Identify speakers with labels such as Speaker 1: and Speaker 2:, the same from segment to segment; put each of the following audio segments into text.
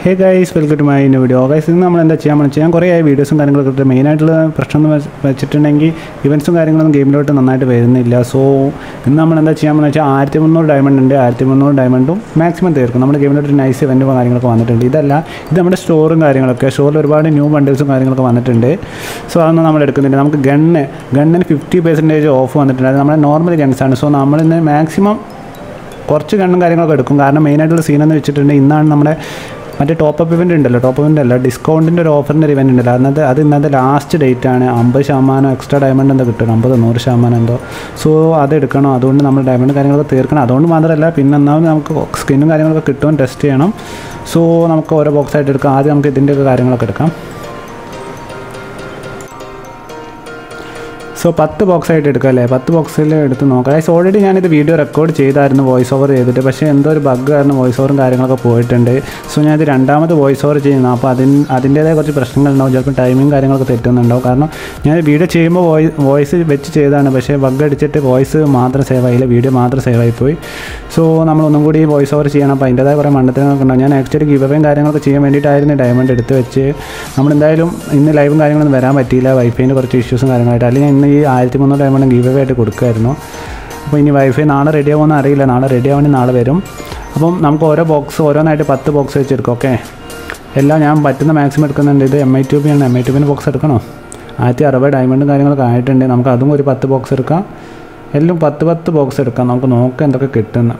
Speaker 1: Hey guys welcome to my ഇന്ന video guys ഇന്ന് നമ്മൾ എന്താ ചെയ്യാൻ ചെയ്യാൻ കുറേ ആയി വീഡിയോസും കാര്യങ്ങളൊക്കെ ഇട്ട് മെയിനായിട്ടുള്ള പ്രശ്നം എന്ന് വെച്ച് വെച്ചിട്ടുണ്ടെങ്കിൽ ഇവൻസും കാര്യങ്ങളൊന്നും ഗെയിമിലോട്ട് നന്നായിട്ട് വരുന്നില്ല സോ ഇന്ന് നമ്മൾ എന്താ ചെയ്യാൻ വെച്ചാൽ ആയിരത്തി മുന്നൂറ് ഡയമണ്ട് ഉണ്ട് ആയിരത്തി മുന്നൂറ് ഡയമണ്ടും മാക്സിമം തീർക്കും നമ്മുടെ ഗെയിമിലോട്ട് ഒരു നൈസ് ഇവൻറ്റും കാര്യങ്ങളൊക്കെ വന്നിട്ടുണ്ട് ഇതല്ല ഇത് നമ്മുടെ സ്റ്റോറും കാര്യങ്ങളൊക്കെ സ്റ്റോറിൽ ഒരുപാട് ന്യൂ ബണ്ടിൽസും കാര്യങ്ങളൊക്കെ വന്നിട്ടുണ്ട് സോ അതൊന്നും നമ്മൾ എടുക്കുന്നില്ല നമുക്ക് ഗണ്ണ് ഗണ്ണിന് ഫിഫ്റ്റി പെർസെൻറ്റേജ് ഓഫ് വന്നിട്ടുണ്ട് അത് നമ്മുടെ നോർമൽ ഗൺസാണ് സോ നമ്മളിന്ന് മാക്സിമം കുറച്ച് ഗണ്ണും കാര്യങ്ങളൊക്കെ എടുക്കും കാരണം മെയിനായിട്ടുള്ള സീൻ എന്ന് വെച്ചിട്ടുണ്ടെങ്കിൽ ഇന്നാണ് നമ്മുടെ മറ്റേ ടോപ്പ് അപ്പ് ഇവൻ്റ് ഉണ്ടല്ലോ ടോപ്പ് ഇവൻ്റ് അല്ല ഡിസ്കൗണ്ടിൻ്റെ ഒരു ഓഫറിൻ്റെ ഒരു ഇവൻ്റ് ഉണ്ടല്ലോ അന്നത്തെ അത് ഇന്നത്തെ ലാസ്റ്റ് ഡേറ്റ് ആണ് അമ്പത് ശതമാനം എക്സ്ട്രാ ഡയമണ്ട് എന്തോ കിട്ടും അമ്പത് നൂറ് ശതമാനം എന്തോ സോ അത് എടുക്കണം അതുകൊണ്ട് നമ്മൾ ഡയമണ്ട് കാര്യങ്ങളൊക്കെ തീർക്കണം അതുകൊണ്ട് മാത്രമല്ല പിന്നെ ഒന്നാമത് നമുക്ക് സ്കിന്നും കാര്യങ്ങളൊക്കെ കിട്ടും ടെസ്റ്റ് ചെയ്യണം സോ നമുക്ക് ഓരോ ബോക്സ് ആയിട്ട് എടുക്കാം ആദ്യം നമുക്ക് ഇതിൻ്റെയൊക്കെ കാര്യങ്ങളൊക്കെ എടുക്കാം സോ പത്ത് ബോക്സ് ആയിട്ട് എടുക്കാം അല്ലേ പത്ത് ബോക്സിൽ എടുത്ത് നോക്കാം ഗൈസ് ഓൾറെഡി ഞാനിത് വീഡിയോ റെക്കോർഡ് ചെയ്തായിരുന്നു വോയിസ് ഓവർ ചെയ്തിട്ട് പക്ഷേ എന്തോ ഒരു ബഗ് കാരണം വോയിസ് ഓവറും കാര്യങ്ങളൊക്കെ പോയിട്ടുണ്ട് സോ ഞാനിത് രണ്ടാമത് വോയിസ് ഓവർ ചെയ്യുന്നു അപ്പോൾ അതിന് അതിൻ്റേതായ കുറച്ച് പ്രശ്നങ്ങളുണ്ടാവും ചിലപ്പോൾ ടൈമിങ് കാര്യങ്ങളൊക്കെ തെറ്റുന്നുണ്ടാവും കാരണം ഞാൻ വീഡിയോ ചെയ്യുമ്പോൾ വോയിസ് വോയിസ് വെച്ച് ചെയ്തതാണ് പക്ഷേ ബഗ് അടിച്ചിട്ട് വോയിസ് മാത്രം സേവ് ആയില്ല വീഡിയോ മാത്രം സേവ് ആയിപ്പോയി സോ നമ്മൾ ഒന്നും കൂടി വോയിസ് ഓവർ ചെയ്യണം അപ്പോൾ അതിൻ്റേതായ കുറേ മണ്ടത്തരങ്ങളൊക്കെ ഉണ്ടാവും ഞാൻ ആക്ച്വലി ഗിവവേയും കാര്യങ്ങളൊക്കെ ചെയ്യാൻ വേണ്ടിയിട്ടായിരുന്നു ഡയമണ്ട് എടുത്ത് വെച്ച് നമ്മളെന്തായാലും ഇന്ന് ലൈവും കാര്യങ്ങളൊന്നും വരാൻ പറ്റിയില്ല വൈഫൈൻ്റെ കുറച്ച് ഇഷ്യൂസും കാര്യങ്ങളായിട്ട് അല്ലെങ്കിൽ ഇന്ന് ഈ ആയിരത്തി മുന്നൂറ് ഡയമണ്ട് ഗീവ് അവേ ആയിട്ട് കൊടുക്കുമായിരുന്നു അപ്പോൾ ഇനി വൈഫൈ നാളെ റെഡി ആവുമെന്ന് അറിയില്ല നാളെ റെഡി ആവാൻ നാളെ വരും അപ്പം നമുക്ക് ഓരോ ബോക്സ് ഓരോന്നായിട്ട് പത്ത് ബോക്സ് വെച്ചെടുക്കും ഓക്കെ എല്ലാം ഞാൻ പറ്റുന്ന മാക്സിമം എടുക്കുന്നുണ്ട് ഇത് എം ഐ ട്യൂബ് ആണ് എം ഐ ട്യൂബിൻ്റെ ബോക്സ് എടുക്കണോ ആയിരത്തി അറുപത് ഡയമണ്ടും കാര്യങ്ങളൊക്കെ ആയിട്ടുണ്ട് നമുക്ക് അതും ഒരു പത്ത് ബോക്സ് എടുക്കാം എല്ലാം പത്ത് പത്ത് ബോക്സ് എടുക്കാം നമുക്ക് നോക്കാം എന്തൊക്കെ കിട്ടുന്നത്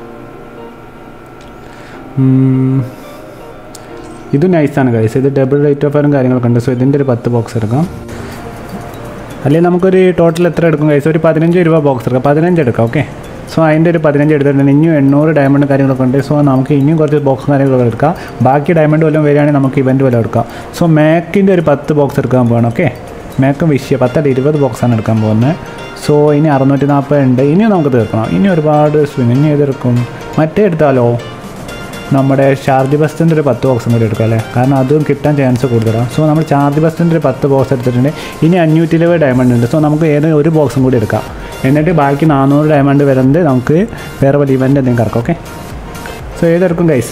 Speaker 1: ഇത് നൈസാണ് കൈസ് ഇത് ഡബിൾ റേറ്റ് ഓഫ് ഫയറും കാര്യങ്ങളൊക്കെ ഉണ്ട് സോ ഇതിൻ്റെ ഒരു പത്ത് ബോക്സ് എടുക്കാം അല്ലെങ്കിൽ നമുക്കൊരു ടോട്ടൽ എത്ര എടുക്കും കൈസ് ഒരു പതിനഞ്ച് രൂപ ബോക്സ് എടുക്കാം പതിനഞ്ച് എടുക്കാം ഓക്കെ സോ അതിൻ്റെ ഒരു പതിനഞ്ച് എടുത്തിട്ടുണ്ട് ഇനിയും എണ്ണൂറ് ഡയമണ്ട് കാര്യങ്ങളൊക്കെ ഉണ്ട് സോ നമുക്ക് ഇനിയും കുറച്ച് ബോക്സ് കാര്യങ്ങളൊക്കെ എടുക്കാം ബാക്കി ഡയമണ്ട് വല്ലതും വരികയാണെങ്കിൽ നമുക്ക് ഇവൻറ്റ് വല്ലതും എടുക്കാം സോ മാക്കിൻ്റെ ഒരു പത്ത് ബോക്സ് എടുക്കാൻ പോകണം ഓക്കെ മാക്കും വിഷയം പത്തല്ല ഇരുപത് ബോക്സാണ് എടുക്കാൻ പോകുന്നത് സോ ഇനി അറുന്നൂറ്റി നാൽപ്പത് ഉണ്ട് ഇനിയും നമുക്ക് തീർക്കണം ഇനി ഒരുപാട് സ്വിം ഇനി ഏതെടുക്കും മറ്റേ എടുത്താലോ നമ്മുടെ ചാർജ് ബസ്റ്റിൻ്റെ ഒരു പത്ത് ബോക്സും കൂടി എടുക്കാം അല്ലേ കാരണം അതും കിട്ടാൻ ചാൻസ് കൂടുതലാണ് സോ നമ്മൾ ചാർജ് ബസ്റ്റിൻ്റെ ഒരു പത്ത് ബോക്സ് എടുത്തിട്ടുണ്ട് ഇനി അഞ്ഞൂറ്റി ഇരുപത് ഡയമണ്ട് ഉണ്ട് സോ നമുക്ക് ഏതെങ്കിലും ഒരു ബോക്സും കൂടി എടുക്കാം എന്നിട്ട് ബാക്കി നാനൂറ് ഡയമണ്ട് വരുന്നത് നമുക്ക് വേറെ വലിയ ഇവൻ്റ് എന്തെങ്കിലും കറക്കാം ഓക്കെ സോ ഏതെടുക്കും ഗൈസ്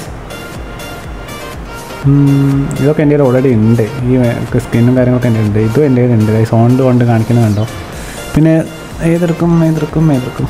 Speaker 1: ഇതൊക്കെ എൻ്റെ കയ്യിൽ ഓൾറെഡി ഉണ്ട് ഈ സ്കിന്നും കാര്യങ്ങളൊക്കെ എൻ്റെ ഉണ്ട് ഇതും എൻ്റെ കയ്യിലുണ്ട് ഗൈസ് ഓണ്ട് കൊണ്ട് കാണിക്കുന്നുണ്ടോ പിന്നെ ഏതെടുക്കും ഏതെടുക്കും ഏതെടുക്കും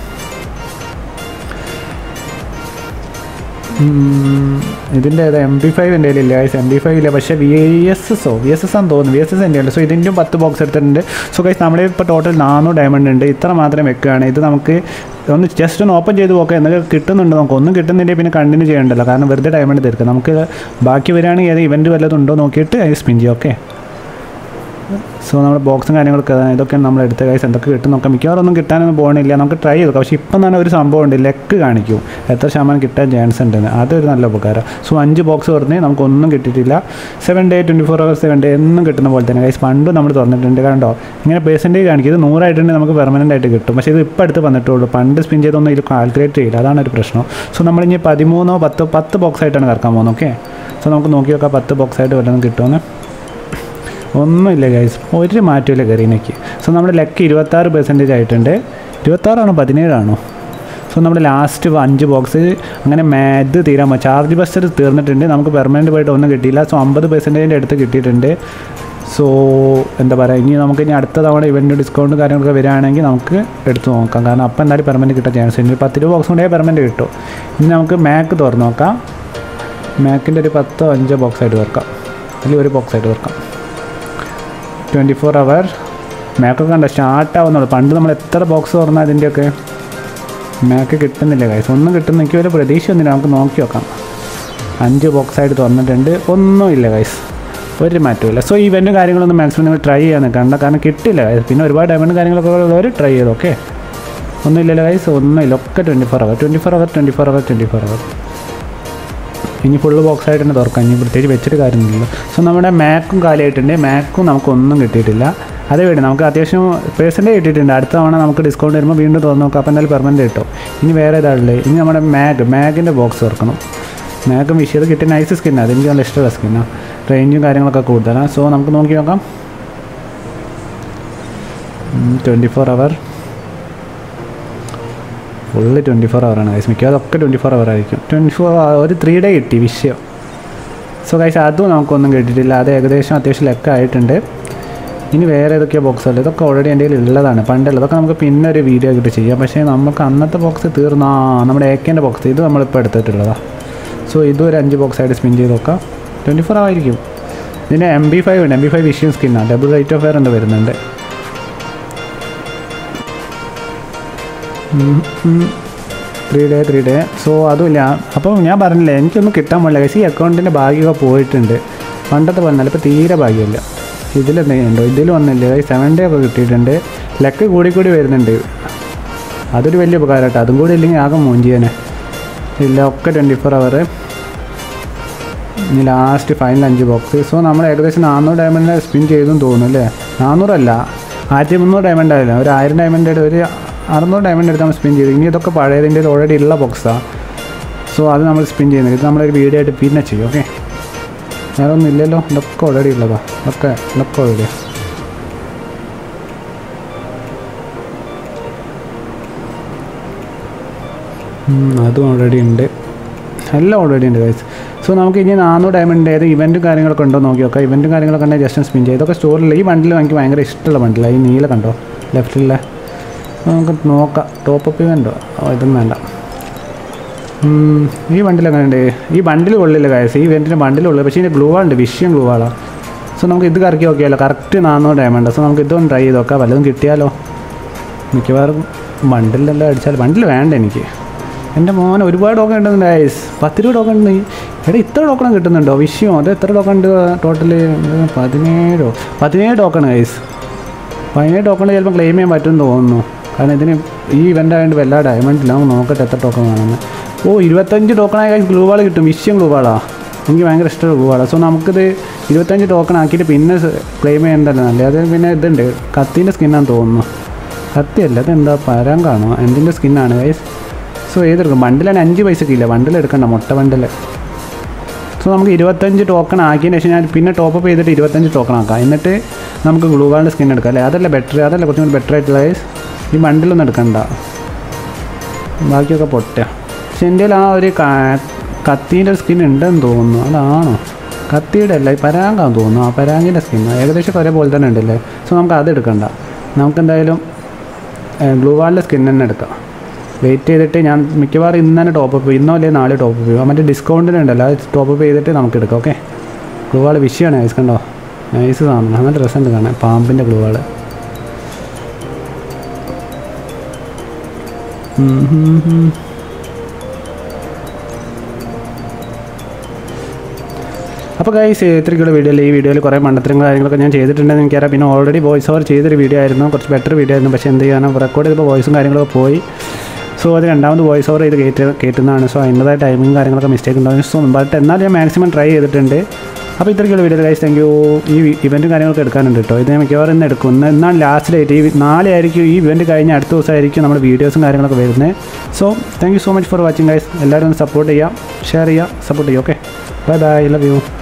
Speaker 1: ഇതിൻ്റെ ഏതാ എം ബി ഫൈവ് എൻ്റെ കയ്യിലില്ല ഗൈസ് എം ബി ഫൈവ് ഇല്ല പക്ഷേ വി എസ് എസോ വി എസ് എസ് ആണെന്ന് തോന്നുന്നു വി എസ് എസ് എൻ്റെ ഉണ്ട് സോ ഇതിൻ്റെയും പത്ത് ബോക്സ് എടുത്തിട്ടുണ്ട് സോ ഗൈസ് നമ്മുടെ ഇപ്പോൾ ടോട്ടൽ നാനൂറ് ഡയമണ്ട് ഉണ്ട് ഇത്ര മാത്രമേ വെക്കുകയാണ് ഇത് നമുക്ക് ഒന്ന് ജസ്റ്റ് ഒന്ന് ഓപ്പൺ ചെയ്ത് നോക്കാം എന്തൊക്കെ കിട്ടുന്നുണ്ട് നമുക്ക് ഒന്നും കിട്ടുന്നില്ല പിന്നെ കണ്ടിന്യൂ ചെയ്യണ്ടല്ലോ കാരണം വെറുതെ ഡയമണ്ട് തീർക്കുക നമുക്ക് ബാക്കി വരികയാണെങ്കിൽ ഏത് ഇവൻറ്റ് വല്ലതും ഉണ്ടോ നോക്കിയിട്ട് അത് സ്പിൻ ചെയ്യാം ഓക്കെ സോ നമ്മുടെ ബോക്സും കാര്യങ്ങളൊക്കെ ഇതൊക്കെയാണ് നമ്മൾ എടുത്ത കൈസ് എന്തൊക്കെ കിട്ടും നോക്കാം മിക്കവാറും ഒന്നും കിട്ടാനൊന്നും പോകണില്ല നമുക്ക് ട്രൈ ചെയ്ത് നോക്കാം പക്ഷേ ഇപ്പം തന്നെ ഒരു സംഭവം ഉണ്ട് ലെക്ക് കാണിക്കും എത്ര ശതമാനം കിട്ടാൻ ചാൻസ് ഉണ്ടെന്ന് അതൊരു നല്ല ഉപകാരം സോ അഞ്ച് ബോക്സ് പറഞ്ഞ് നമുക്കൊന്നും കിട്ടിയിട്ടില്ല seven day twenty four hours seven day എന്നും കിട്ടുന്ന പോലെ തന്നെ കൈസ് പണ്ട് നമ്മൾ തുറന്നിട്ടുണ്ട് കണ്ടോ ഇങ്ങനെ പേഴ്സൻറ്റേജ് കാണിക്കും ഇത് നൂറായിട്ടുണ്ടെങ്കിൽ നമുക്ക് പെർമനൻ്റ് ആയിട്ട് കിട്ടും പക്ഷേ ഇത് ഇപ്പോൾ അടുത്ത് വന്നിട്ടുള്ളൂ പണ്ട് സ്പിൻ ചെയ്തൊന്നും ഇതിൽ കാൽക്കുലേറ്റ് ചെയ്യില്ല അതാണ് ഒരു പ്രശ്നം സോ നമ്മളിനി പതിമൂന്നോ പത്തോ പത്ത് ബോക്സ് ആയിട്ടാണ് കറക്കാൻ പോകുന്നത് ഓക്കെ സോ നമുക്ക് നോക്കി നോക്കാം പത്ത് ബോക്സ് ആയിട്ട് വല്ലതും കിട്ടുമെന്ന് ഒന്നുമില്ല ഗൈസ് ഒരു മാറ്റമില്ല കറീനയ്ക്ക് സോ നമ്മുടെ ലക്ക് ഇരുപത്താറ് പെർസെൻറ്റേജ് ആയിട്ടുണ്ട് ഇരുപത്താറാണോ പതിനേഴാണോ സോ നമ്മുടെ ലാസ്റ്റ് അഞ്ച് ബോക്സ് അങ്ങനെ മാത് തീരാൻ ചാർജ് ബസ്റ്റർ തീർന്നിട്ടുണ്ട് നമുക്ക് പെർമനൻറ്റ് പോയിട്ട് ഒന്നും കിട്ടിയില്ല സോ അമ്പത് പെർസെൻറ്റേജിൻ്റെ അടുത്ത് കിട്ടിയിട്ടുണ്ട് സോ എന്താ പറയുക ഇനി നമുക്ക് ഇനി അടുത്ത തവണ ഇവൻ്റ് ഡിസ്കൗണ്ട് കാര്യങ്ങളൊക്കെ വരികയാണെങ്കിൽ നമുക്ക് എടുത്ത് നോക്കാം കാരണം അപ്പം എന്തായാലും പെർമനൻറ്റ് കിട്ടാൻ ചാൻസ് ഉണ്ട് പത്ത് രൂപ ബോക്സ് കൊണ്ടേ പെർമനൻറ്റ് കിട്ടും ഇനി നമുക്ക് മാക്ക് തുറന്ന് നോക്കാം മാക്കിൻ്റെ ഒരു പത്തോ അഞ്ചോ ബോക്സ് ആയിട്ട് തുറക്കാം അല്ലെങ്കിൽ ഒരു ബോക്സ് ആയിട്ട് തുറക്കാം ട്വൻറ്റി ഫോർ അവർ മാക്കൊക്കെ കണ്ട സ്റ്റാർട്ട് ആവുന്നുള്ളൂ പണ്ട് നമ്മൾ എത്ര ബോക്സ് തുറന്നാൽ അതിൻ്റെയൊക്കെ മാക്ക് കിട്ടുന്നില്ല കൈസ് ഒന്നും കിട്ടുന്ന എനിക്ക് ഒരു പ്രതീക്ഷ ഒന്നുമില്ല നമുക്ക് നോക്കി നോക്കാം അഞ്ച് ബോക്സ് ആയിട്ട് തുറന്നിട്ടുണ്ട് ഒന്നുമില്ല കൈസ് ഒരു മാറ്റമില്ല സോ ഇവൻറ്റും കാര്യങ്ങളൊന്നും മാക്സിമം നിങ്ങൾ ട്രൈ ചെയ്യാൻ നിൽക്കണ്ട കാരണം കിട്ടില്ല കൈസ് പിന്നെ ഒരുപാട് ഡയമണ്ട് കാര്യങ്ങളൊക്കെ ഉള്ളവർ ട്രൈ ചെയ്തു ഓക്കെ ഒന്നുമില്ലല്ലോ കൈസ് ഒന്നുമില്ല ഒക്കെ twenty four hour twenty four hour twenty four hour twenty four hour ഇനി ഫുള്ള് ബോക്സ് ആയിട്ട് തന്നെ തുറക്കാം ഇനി പ്രത്യേകിച്ച് വെച്ചിട്ട് കാര്യമൊന്നുമില്ല സോ നമ്മുടെ മാക്കും കാലിയായിട്ടുണ്ട് മാക്കും നമുക്കൊന്നും കിട്ടിയിട്ടില്ല അതേ വേണ്ടി നമുക്ക് അത്യാവശ്യം പേഴ്സൻറ്റേജ് കിട്ടിയിട്ടുണ്ട് അടുത്ത തവണ നമുക്ക് ഡിസ്കൗണ്ട് വരുമ്പോൾ വീണ്ടും തുറന്ന് നോക്കാം അപ്പോൾ എന്തായാലും പെർമനൻറ്റ് കിട്ടും ഇനി വേറെ ഏതാണുള്ളത് ഇനി നമ്മുടെ മാഗ് മാഗിൻ്റെ ബോക്സ് തുറക്കണം മാഗും വിഷയത് കിട്ടിയ നൈസ് സ്കിന്നാണ് അതെനിക്ക് നല്ല ഇഷ്ടമുള്ള സ്കിന്നാണ് റേഞ്ചും കാര്യങ്ങളൊക്കെ കൂടുതലാണ് സോ നമുക്ക് നോക്കി നോക്കാം twenty four hour full twenty four അവറാണ് ഗൈസ് മിക്കവാറും ഒക്കെ ട്വൻറ്റി ഫോർ അവർ ആയിരിക്കും ട്വൻറ്റി ഫോർ ഒരു ത്രീ ഡേ കിട്ടി വിഷയം സോ ഗൈസ് അതും നമുക്കൊന്നും കിട്ടിയിട്ടില്ല അത് ഏകദേശം അത്യാവശ്യം ലെക്ക് ആയിട്ടുണ്ട് ഇനി വേറെ ഏതൊക്കെയോ ബോക്സുകൾ ഇതൊക്കെ ഓൾറെഡി എൻ്റെ കയ്യിൽ ഉള്ളതാണ് പണ്ടുള്ളത് ഇതൊക്കെ നമുക്ക് പിന്നെ ഒരു വീഡിയോ ആയിട്ട് ചെയ്യാം പക്ഷേ നമുക്ക് അന്നത്തെ ബോക്സ് തീർന്നു ആ നമ്മുടെ ഏക്കേൻ്റെ ബോക്സ് ഇത് നമ്മളിപ്പോൾ എടുത്തിട്ടുള്ളതാണ് സോ ഇതും ഒരു അഞ്ച് ബോക്സ് ആയിട്ട് സ്പിൻ ചെയ്ത് നോക്കാം ട്വൻറ്റി ഫോർ ആയിരിക്കും ഇതിന് എം ബി ഫൈവ് ഉണ്ട് എം ബി ഫൈവ് വിഷ്യൻ സ്കിന്നാണ് ഡബിൾ റേറ്റ് ഓഫ് ഫെയർ എന്ന് വരുന്നുണ്ട് three day three day so അതുമില്ല അപ്പോൾ ഞാൻ പറഞ്ഞില്ലേ എനിക്കൊന്നും കിട്ടാൻ പാടില്ല പക്ഷേ ഈ അക്കൗണ്ടിൻ്റെ ഭാഗ്യമൊക്കെ പോയിട്ടുണ്ട് പണ്ടത്തെ പറഞ്ഞാൽ ഇപ്പോൾ തീരെ ഭാഗ്യമില്ല ഇതിലെന്തെങ്കിലും ഉണ്ടോ ഇതിൽ വന്നില്ല സെവൻ ഡേ ഒക്കെ കിട്ടിയിട്ടുണ്ട് ലക്ക് കൂടി കൂടി വരുന്നുണ്ട് അതൊരു വലിയ ഉപകാരം കേട്ടോ അതും കൂടി ഇല്ലെങ്കിൽ ആകെ മൂഞ്ചിയനെ ഇല്ല ഒക്കെ ട്വൻറ്റി ഫോർ അവർ ഇനി ലാസ്റ്റ് ഫൈനൽ അഞ്ച് ബോക്സ് സോ നമ്മൾ ഏകദേശം നാനൂറ് ഡയമണ്ട് സ്പിൻ ചെയ്തെന്ന് തോന്നുന്നു അല്ലേ നാനൂറല്ല ആയിരത്തി മുന്നൂറ് ഡയമണ്ട് ആയില്ല ഒരു ആയിരം ഡയമണ്ട് ഒരു അറുന്നൂറ് ഡയമണ്ട് എടുത്ത് നമ്മൾ സ്പിൻ ചെയ്തു ഇനി ഇതൊക്കെ പഴയതിൻ്റെ ഓൾറെഡി ഉള്ള ബോക്സാണ് സോ അത് നമ്മൾ സ്പിൻ ചെയ്യുന്നത് ഇത് നമ്മളൊരു വീഡിയോ ആയിട്ട് പിന്നെ ചെയ്യും ഓക്കെ വേറെ ഒന്നും ഇല്ലല്ലോ ഇതൊക്കെ ഓൾറെഡി ഉള്ളതാ ഒക്കെ ഇതൊക്കെ ഓൾറെഡി അതും ഓൾറെഡി ഉണ്ട് എല്ലാം ഓൾറെഡി ഉണ്ട് ഗൈസ് സോ നമുക്ക് ഇനി നാനൂറ് ഡയമണ്ട് ഏത് ഇവൻറ്റും കാര്യങ്ങളൊക്കെ ഉണ്ടോ നോക്കി നോക്കാം ഇവൻറ്റും കാര്യങ്ങളൊക്കെ ഉണ്ടെങ്കിൽ ജസ്റ്റ് സ്പിൻ ചെയ്യും ഇതൊക്കെ സ്റ്റോറിൽ ഈ ബണ്ടിൽ എനിക്ക് ഭയങ്കര ഇഷ്ടമുള്ള ബണ്ടിലാണ് ഈ നീല കണ്ടോ ലെഫ്റ്റിലെ നമുക്ക് നോക്കാം ടോപ്പ് അപ്പ് ഇവൻറ്റോ ഓ ഇതൊന്നും വേണ്ട ഉം, ഈ ബണ്ടിൽ എങ്ങനെ ഉണ്ട് ഈ ബണ്ടിൽ കൊള്ളില്ല കായസ് ഈ ഇവൻറ്റിന് ബണ്ടിലുള്ളൂ പക്ഷേ ഇതിൻ്റെ ഗ്ലൂ ഉണ്ട് വിഷയം ഗ്ലൂ ആളാണ് സോ നമുക്ക് ഇത് കറക്കി നോക്കിയാലോ കറക്റ്റ് നാനൂറ് ഡയമണ്ട് സോ നമുക്ക് ഇതൊന്ന് ട്രൈ ചെയ്ത് നോക്കാം വല്ലതും കിട്ടിയാലോ മിക്കവാറും ബണ്ടിലെല്ലാം അടിച്ചാൽ ബണ്ടിൽ വേണ്ട എനിക്ക് എൻ്റെ മോൻ ഒരുപാട് ടോക്കൺ ഉണ്ടെന്ന് ഗൈസ് പത്ത് രൂപ ടോക്കൺ ഉണ്ട് എടാ ഇത്ര ടോക്കൺ കിട്ടുന്നുണ്ടോ വിഷയം അത് എത്ര ടോക്കൺ ഉണ്ട് ടോട്ടൽ പതിനേഴോ പതിനേഴ് ടോക്കൺ ഗൈസ് പതിനേഴ് ടോക്കൺ ചിലപ്പോൾ ക്ലെയിം ചെയ്യാൻ പറ്റുമെന്ന് തോന്നുന്നു കാരണം ഇതിന് ഈ ഇവൻ്റ് ആയതുകൊണ്ട് വല്ല ഡയമണ്ടില്ല നമുക്ക് നോക്കട്ടെ എത്ര ടോക്കൺ വേണമെന്ന് ഓ ഇരുപത്തഞ്ച് ടോക്കണായ ഗ്ലൂ വാൾ കിട്ടും വിഷയം ഗ്ലൂ വാളാ എനിക്ക് ഭയങ്കര ഇഷ്ടമുള്ള ഗ്ലൂ വാളാണ് സോ നമുക്കിത് ഇരുപത്തഞ്ച് ടോക്കൺ ആക്കിയിട്ട് പിന്നെ ക്ലെയിം ചെയ്യേണ്ടല്ലോ നല്ലത് അത് പിന്നെ ഇതുണ്ട് കത്തീൻ്റെ സ്കിന്നാന്ന് തോന്നുന്നു കത്തിയല്ല അതെന്താ പരാൻ കാണുമോ എന്തിൻ്റെ സ്കിന്നാണ് ഗൈസ് സോ ഏതെടുക്കും ബണ്ടിലാണ് അഞ്ച് പൈസക്ക് ഇല്ല ബണ്ടിൽ എടുക്കണ്ട മുട്ട ബണ്ടിൽ സോ നമുക്ക് ഇരുപത്തഞ്ച് ടോക്കൺ ആക്കിയതിന് ശേഷം ഞാൻ പിന്നെ ടോപ്പ് അപ്പ് ചെയ്തിട്ട് ഇരുപത്തഞ്ച് ടോക്കൺ ആക്കാം എന്നിട്ട് നമുക്ക് ഗ്ലൂ വാളിൻ്റെ സ്കിൻ എടുക്കാം അല്ലേ അതല്ല ബെറ്റർ അതല്ല കുറച്ചും കൂടി ബെറ്റർ ആയിട്ടുള്ള guys. ഈ ബണ്ടിലൊന്നും എടുക്കണ്ട ബാക്കിയൊക്കെ പൊട്ടുക പക്ഷെ എൻ്റെ കയ്യിൽ ആ ഒരു കത്തീൻ്റെ സ്കിൻ ഉണ്ടെന്ന് തോന്നുന്നു അതാണോ കത്തിയുടെ അല്ല ഈ പരാഗാന്ന് തോന്നുന്നു ആ പരാഗിൻ്റെ സ്കിൻ ഏകദേശം ഒരേപോലെ തന്നെ ഉണ്ടല്ലേ സോ നമുക്ക് അത് എടുക്കണ്ട നമുക്ക് എന്തായാലും ഗ്ലൂ വാളിൻ്റെ സ്കിൻ തന്നെ എടുക്കാം വെയിറ്റ് ചെയ്തിട്ട് ഞാൻ മിക്കവാറും ഇന്ന് തന്നെ ടോപ്പ് അപ്പ് ഇന്നോ അല്ലെങ്കിൽ നാളെ ടോപ്പ് അപ്പ് ചെയ്യും മറ്റേ ഡിസ്കൗണ്ടിനുണ്ടല്ലോ അത് ടോപ്പ് അപ്പ് ചെയ്തിട്ട് നമുക്ക് എടുക്കാം ഓക്കെ ഗ്ലൂ വാൾ വിഷയമാണ് നൈസ് കണ്ടോ നൈസ് സാധനം നല്ല രസമുണ്ട് കാണാൻ പാമ്പിൻ്റെ ഗ്ലൂ വാൾ അപ്പോൾ ഗൈസ് ഇത്രയ്ക്കുള്ള വീഡിയോയിൽ ഈ വീഡിയോയിൽ കുറേ മണ്ടത്തരങ്ങൾ കാര്യങ്ങളൊക്കെ ഞാൻ ചെയ്തിട്ടുണ്ടെന്ന് എനിക്കറിയാം പിന്നെ ഓൾറെഡി വോയിസ് ഓവർ ചെയ്തൊരു വീഡിയോ ആയിരുന്നു കുറച്ച് ബെറ്റർ വീഡിയോ ആയിരുന്നു പക്ഷേ എന്ത് ചെയ്യാനോ റെക്കോർഡ് ചെയ്തപ്പോൾ വോയിസും കാര്യങ്ങളൊക്കെ പോയി സോ അത് രണ്ടാമത് വോയിസ് ഓവർ ചെയ്ത് കേട്ട് കേട്ടുന്നതാണ് സോ അതിൻ്റെതായ ടൈമിങ് കാര്യങ്ങളൊക്കെ മിസ്റ്റേക്ക് ഉണ്ടാവും സോ ബട്ട് എന്നാലും ഞാൻ മാക്സിമം ട്രൈ ചെയ്തിട്ടുണ്ട് അപ്പോൾ ഇത്രയ്ക്കുള്ള വീഡിയോ ഗൈസ് താങ്ക് യു ഈ ഇവൻറ്റും കാര്യങ്ങളൊക്കെ എടുക്കാനുണ്ട് കേട്ടോ ഇത് ഞാൻ മിക്കവാറും ഇന്ന് എടുക്കും ഇന്ന് എന്നാണ് ലാസ്റ്റ് ഡേറ്റ് ഈ നാളെ ആയിരിക്കും ഈ ഇവൻറ്റ് കഴിഞ്ഞ് അടുത്ത ദിവസമായിരിക്കും നമ്മുടെ വീഡിയോസും കാര്യങ്ങളൊക്കെ വരുന്നത് so thank you so much for watching guys എല്ലാവരും ഒന്ന് സപ്പോർട്ട് ചെയ്യുക ഷെയർ ചെയ്യുക സപ്പോർട്ട് ചെയ്യുക okay bye bye love U